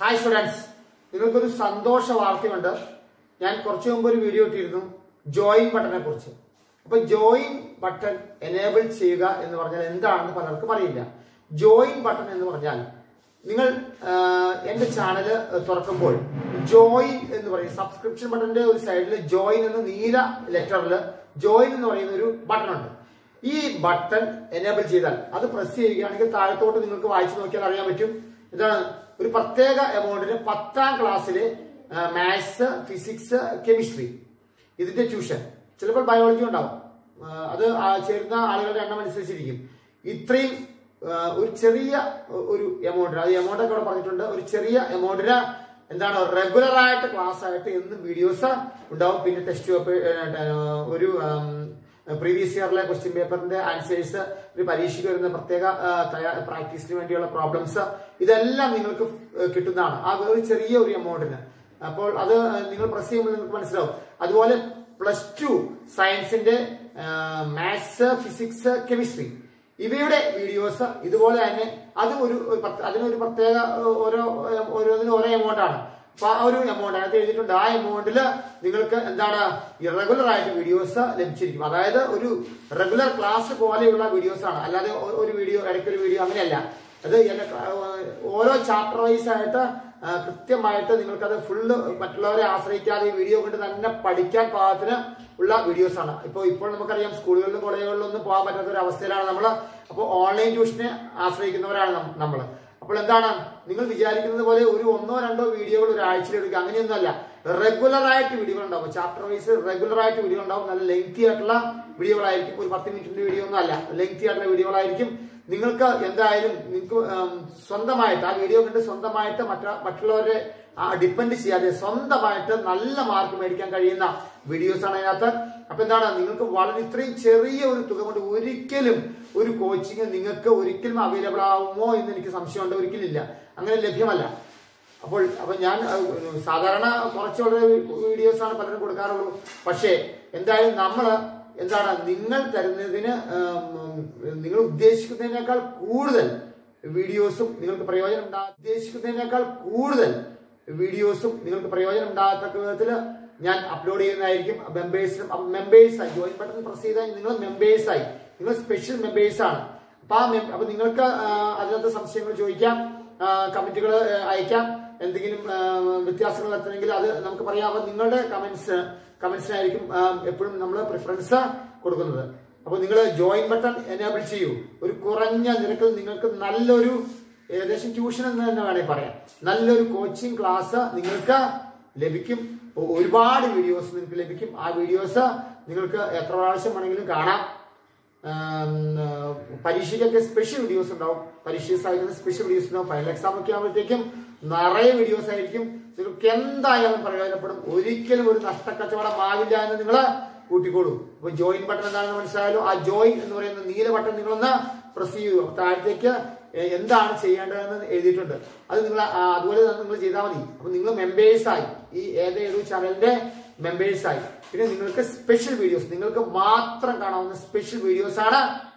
hi students നിങ്ങൾക്കൊരു സന്തോഷ വാർത്തയുണ്ട് ഞാൻ കുറച്ചു മുമ്പ് ഒരു വീഡിയോ ഇട്ടിരുന്നു ജോയിൻ ബട്ടനെ കുറിച്ച് അപ്പൊ ജോയിൻ ബട്ടൺ എനേബിൾ ചെയ്യുക എന്ന് പറഞ്ഞാൽ എന്താണെന്ന് പലർക്കും അറിയില്ല ജോയിൻ ബട്ടൺ എന്ന് പറഞ്ഞാൽ നിങ്ങൾ ആ, എന്റെ ചാനല് തുറക്കുമ്പോൾ ജോയിൻ എന്ന് പറയും സബ്സ്ക്രിപ്ഷൻ ബട്ടന്റെ ഒരു സൈഡിൽ ജോയിൻ എന്ന നീല ലെറ്ററിൽ ജോയിൻ എന്ന് പറയുന്ന ഒരു ബട്ടൺ ഉണ്ട് ഈ ബട്ടൺ എനേബിൾ ചെയ്താൽ അത് പ്രസ് ചെയ്യുകയാണെങ്കിൽ താഴത്തോട്ട് നിങ്ങൾക്ക് വായിച്ചു നോക്കിയാൽ അറിയാൻ പറ്റും ഇതാണ് ഒരു പ്രത്യേക എമൗണ്ടിന് പത്താം ക്ലാസ്സിലെ മാത്സ് ഫിസിക്സ് കെമിസ്ട്രി ഇതിന്റെ ട്യൂഷൻ ചിലപ്പോൾ ബയോളജി ഉണ്ടാവും ആ, അത് ആ ചേരുന്ന ആളുകളുടെ എണ്ണം അനുസരിച്ചിരിക്കും ഇത്രയും ആ, ഒരു ചെറിയ ഒരു എമൗണ്ടിന് അത് എമൗണ്ട് ഒക്കെ അവിടെ പറഞ്ഞിട്ടുണ്ട് ഒരു ചെറിയ എമൗണ്ടിന് എന്താണ് റെഗുലർ ആയിട്ട് ക്ലാസ് ആയിട്ട് എന്നും വീഡിയോസ് ഉണ്ടാവും പിന്നെ ടെസ്റ്റ് ഒരു പ്രീവിയസ് ഇയറിലെ ക്വസ്റ്റ്യൻ പേപ്പറിന്റെ ആൻസേഴ്സ് ഒരു പരീക്ഷയ്ക്ക് വരുന്ന പ്രത്യേക പ്രാക്ടീസിന് വേണ്ടിയുള്ള പ്രോബ്ലംസ് ഇതെല്ലാം നിങ്ങൾക്ക് കിട്ടുന്നതാണ് ആ ഒരു ചെറിയ ഒരു എമൗണ്ടിന് അപ്പോൾ അത് നിങ്ങൾ പ്രസ് ചെയ്യുമ്പോൾ നിങ്ങൾക്ക് മനസ്സിലാവും അതുപോലെ പ്ലസ് ടു സയൻസിന്റെ മാത്സ് ഫിസിക്സ് കെമിസ്ട്രി ഇവയുടെ വീഡിയോസ് ഇതുപോലെ തന്നെ അതും ഒരു ഒരു പ്രത്യേക- അതിനൊരു പ്രത്യേക ഏഹ്, ഓരോ ഏഹ്, ഓരോന്നിനും ഓരോ എമൗണ്ട് ആണ് അപ്പൊ ആ ഒരു എമൗണ്ട് അതിനകത്ത് എഴുതിയിട്ടുണ്ട് ആ എമൗണ്ടിൽ നിങ്ങൾക്ക് എന്താണ് ഇറഗുലർ ആയിട്ട് വീഡിയോസ് ലഭിച്ചിരിക്കും അതായത് ഒരു റെഗുലർ ക്ലാസ് പോലെയുള്ള വീഡിയോസ് ആണ് അല്ലാതെ ഒ- ഒരു വീഡിയോ ഇടയ്ക്കൊരു വീഡിയോ അങ്ങനെയല്ല അത് എന്റെ ക്ലാ- ഓരോ ചാപ്റ്റർ വൈസ് ആയിട്ട് ആ, കൃത്യമായിട്ട് നിങ്ങൾക്കത് ഫുള്ള് മറ്റുള്ളവരെ ആശ്രയിക്കാതെ ഈ വീഡിയോ കൊണ്ട് തന്നെ പഠിക്കാൻ പാകത്തിന് ഉള്ള വീഡിയോസ് ആണ് ഇപ്പോൾ ഇപ്പോൾ നമുക്കറിയാം സ്കൂളുകളിലും കോളേജുകളിലും ഒന്നും പോകാൻ പറ്റാത്ത ഒരു അവസ്ഥയിലാണ് നമ്മൾ അപ്പോൾ ഓൺലൈൻ ട്യൂഷനെ ആശ്രയിക്കുന്നവരാണ് നമ്മൾ അപ്പോൾ എന്താണ് നിങ്ങൾ വിചാരിക്കുന്നത് പോലെ ഒരു ഒന്നോ രണ്ടോ വീഡിയോകൾ ഒരാഴ്ചയിൽ എടുക്കുക അങ്ങനെയൊന്നുമല്ല റെഗുലർ ആയിട്ട് വീഡിയോകൾ ഉണ്ടാവും ചാപ്റ്റർ വൈസ് റെഗുലർ ആയിട്ട് വീഡിയോ ഉണ്ടാവും നല്ല ലെങ്തി ആയിട്ടുള്ള വീഡിയോകളായിരിക്കും ഒരു പത്ത് മിനിറ്റിന്റെ വീഡിയോ ഒന്നും അല്ല ലെങ്തി ആയിട്ടുള്ള വീഡിയോകളായിരിക്കും നിങ്ങൾക്ക് എന്തായാലും നിങ്ങൾക്ക് ഉം, സ്വന്തമായിട്ട് ആ വീഡിയോ കണ്ട് സ്വന്തമായിട്ട് മറ്റ മറ്റുള്ളവരെ ഡിപ്പെൻഡ് ചെയ്യാതെ സ്വന്തമായിട്ട് നല്ല മാർക്ക് മേടിക്കാൻ കഴിയുന്ന വീഡിയോസ് ആണ് അതിനകത്ത് അപ്പൊ എന്താണ് നിങ്ങൾക്ക് വളരെ ഇത്രയും ചെറിയ ഒരു തുക കൊണ്ട് ഒരിക്കലും ഒരു കോച്ചിങ് നിങ്ങൾക്ക് ഒരിക്കലും അവൈലബിൾ ആവുമോ എന്ന് എനിക്ക് സംശയമുണ്ട് ഒരിക്കലില്ല അങ്ങനെ ലഭ്യമല്ല അപ്പോൾ അപ്പൊ ഞാൻ അഹ്, സാധാരണ കുറച്ചുള്ള വീഡിയോസ് ആണ് പലരും കൊടുക്കാറുള്ളൂ പക്ഷേ എന്തായാലും നമ്മള് എന്താണ് നിങ്ങൾ തരുന്നതിന് ഉം, നിങ്ങൾ ഉദ്ദേശിക്കുന്നതിനേക്കാൾ കൂടുതൽ വീഡിയോസും നിങ്ങൾക്ക് പ്രയോജനം ഉണ്ടാ ഉദ്ദേശിക്കുന്നതിനേക്കാൾ കൂടുതൽ വീഡിയോസും നിങ്ങൾക്ക് പ്രയോജനം ഉണ്ടാകത്തക്ക വിധത്തിൽ ഞാൻ അപ്ലോഡ് ചെയ്യുന്നതായിരിക്കും മെമ്പേഴ്സ് മെമ്പേഴ്സായി ജോയിൻ ബട്ടൺ പ്രസ് ചെയ്താൽ നിങ്ങൾ മെമ്പേഴ്സായി നിങ്ങൾ സ്പെഷ്യൽ മെമ്പേഴ്സ് ആണ് അപ്പൊ ആ mem- അപ്പൊ നിങ്ങൾക്ക് ആ, അതിനകത്ത് സംശയങ്ങൾ ചോദിക്കാം കമന്റുകൾ അയക്കാം എന്തെങ്കിലും ആ, വ്യത്യാസങ്ങൾ വരുത്തണമെങ്കിൽ അത് നമുക്ക് പറയാം അപ്പൊ നിങ്ങളുടെ കമന്റ്സ് കമന്റ്സിനായിരിക്കും എപ്പോഴും നമ്മൾ പ്രിഫറൻസ് കൊടുക്കുന്നത് അപ്പൊ നിങ്ങൾ ജോയിൻ ബട്ടൺ എനേബിൾ ചെയ്യൂ ഒരു കുറഞ്ഞ നിരക്കിൽ നിങ്ങൾക്ക് നല്ലൊരു ഏകദേശം ട്യൂഷൻ എന്ന് തന്നെ വേണമെങ്കിൽ പറയാം നല്ലൊരു കോച്ചിങ് ക്ലാസ് നിങ്ങൾക്ക് ലഭിക്കും ഒ- ഒരുപാട് വീഡിയോസ് നിങ്ങൾക്ക് ലഭിക്കും ആ വീഡിയോസ് നിങ്ങൾക്ക് എത്ര പ്രാവശ്യം വേണമെങ്കിലും കാണാം ആം, ആ, പരീക്ഷയ്ക്കൊക്കെ സ്പെഷ്യൽ വീഡിയോസ് ഉണ്ടാവും പരീക്ഷ സാധിക്കുന്ന സ്പെഷ്യൽ വീഡിയോസ് ഉണ്ടാവും ഫൈനൽ എക്സാം ഒക്കെ ആകുമ്പോഴത്തേക്കും നിറയെ വീഡിയോസ് ആയിരിക്കും നിങ്ങൾക്ക് എന്തായാലും പ്രയോജനപ്പെടും ഒരിക്കലും ഒരു നഷ്ടക്കച്ചവടം ആവില്ല എന്ന് നിങ്ങൾ കൂട്ടിക്കോളൂ അപ്പൊ ജോയിൻ ബട്ടൺ എന്താണെന്ന് മനസ്സിലായാലോ ആ ജോയിൻ എന്ന് പറയുന്ന നീല ബട്ടൺ നിങ്ങളൊന്ന് പ്രസ് ചെയ്യൂ അപ്പൊ താഴത്തേക്ക് എ- എന്താണ് ചെയ്യേണ്ടതെന്ന് എഴുതിയിട്ടുണ്ട് അത് നിങ്ങൾ ആ, അതുപോലെ തന്നെ നിങ്ങൾ ചെയ്താൽ മതി അപ്പൊ നിങ്ങൾ മെമ്പേഴ്സായി ഈ ഏതേതു ചാനലിന്റെ മെമ്പേഴ്സായി പിന്നെ നിങ്ങൾക്ക് സ്പെഷ്യൽ വീഡിയോസ് നിങ്ങൾക്ക് മാത്രം കാണാവുന്ന സ്പെഷ്യൽ വീഡിയോസ് ആണ്